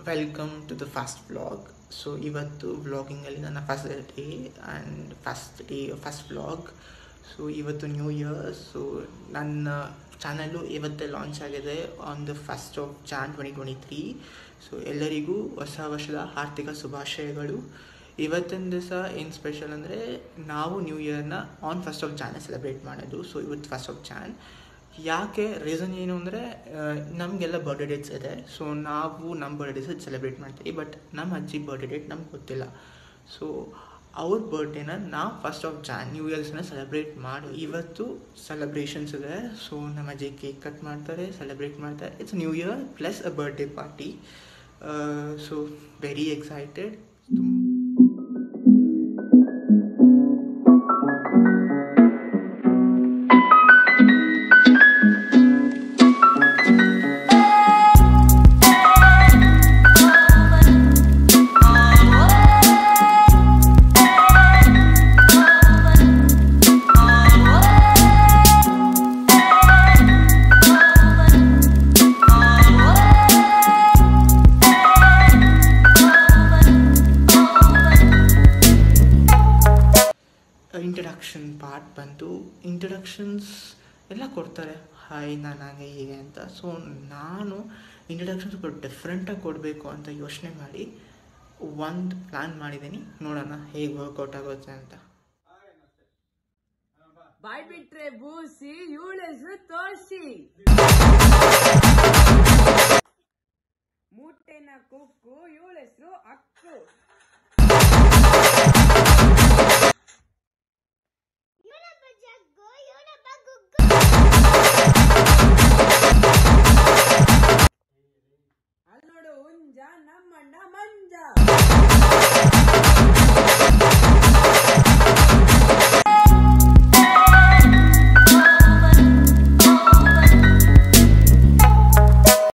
welcome to the first vlog so ಇವತ್ತು ವ್ಲಾಗಿಂಗಲ್ಲಿ ನನ್ನ first day and first day first vlog so ಇವತ್ತು new year so ನನ್ನ channel ಇವತ್ತೇ ಲಾಂಚ್ ಆಗಿದೆ on the first of Jan twenty twenty three so ಎಲ್ಲರಿಗೂ ಹೊಸ ವರ್ಷದ ಆರ್ಥಿಕ ಶುಭಾಶಯಗಳು ಇವತ್ತಿನ ದಿವಸ ಏನು ಸ್ಪೆಷಲ್ ಅಂದರೆ ನಾವು ನ್ಯೂ ಇಯರ್ನ ಆನ್ ಫಸ್ಟ್ ಆಫ್ ಜಾನೇ ಸೆಲೆಬ್ರೇಟ್ ಮಾಡೋದು ಸೊ ಇವತ್ತು ಫಸ್ಟ್ ಆಫ್ ಜಾನ್ ಯಾಕೆ ರೀಸನ್ ಏನು ಅಂದರೆ ನಮಗೆಲ್ಲ ಬರ್ಡೇ ಡೇಟ್ಸ್ ಇದೆ ಸೊ ನಾವು ನಮ್ಮ ಬರ್ಡೇ ಡೇಸ್ ಸೆಲೆಬ್ರೇಟ್ ಮಾಡ್ತೀವಿ ಬಟ್ ನಮ್ಮ ಅಜ್ಜಿ ಬರ್ಡೇ ಡೇಟ್ ನಮ್ಗೆ ಗೊತ್ತಿಲ್ಲ ಸೊ ಅವ್ರ ಬರ್ಡೇನ ನಾವು ಫಸ್ಟ್ ಆಫ್ ಜಾನ್ ನ್ಯೂ ಇಯರ್ಸ್ನ ಸೆಲೆಬ್ರೇಟ್ ಮಾಡಿ ಇವತ್ತು ಸೆಲೆಬ್ರೇಷನ್ಸ್ ಇದೆ ಸೊ ನಮ್ಮ ಅಜ್ಜಿ ಕೇಕ್ ಕಟ್ ಮಾಡ್ತಾರೆ ಸೆಲೆಬ್ರೇಟ್ ಮಾಡ್ತಾರೆ it's new year plus a birthday party so very excited introduction part ಬಂತು ಇಂಟ್ರಡಕ್ಷನ್ಸ್ ಎಲ್ಲ ಕೊಡ್ತಾರೆ ಹಾಯ್ ನಾನು ಹಾಗೆ ಹೀಗೆ ಅಂತ ಸೊ ನಾನು ಇಂಟ್ರಡಕ್ಷನ್ ಸ್ವಲ್ಪ ಡಿಫ್ರೆಂಟಾಗಿ ಕೊಡಬೇಕು ಅಂತ ಯೋಚನೆ ಮಾಡಿ ಒಂದು ಪ್ಲ್ಯಾನ್ ಮಾಡಿದ್ದೀನಿ ನೋಡೋಣ ಹೇಗೆ ವರ್ಕೌಟ್ ಆಗುತ್ತೆ ಅಂತ ಬಾಯ್ ಬಿಟ್ರೆ ಬೂಸಿ ಇವಳ ಹೆಸರು ತೋರ್ಸಿ ಮುಟ್ಟೆನ ಕುಕ್ಕು ಇವಳ ಹೆಸರು ಅಕ್ಕು ಇವನೊಬ್ಬ ಜಗ್ಗು ಇವನೊಬ್ಬ ಗುಗ್ಗು ಅಲ್ಲಿ ನೋಡು ಹುಂಜ ನಮ್ಮಣ್ಣ ಮಂಜ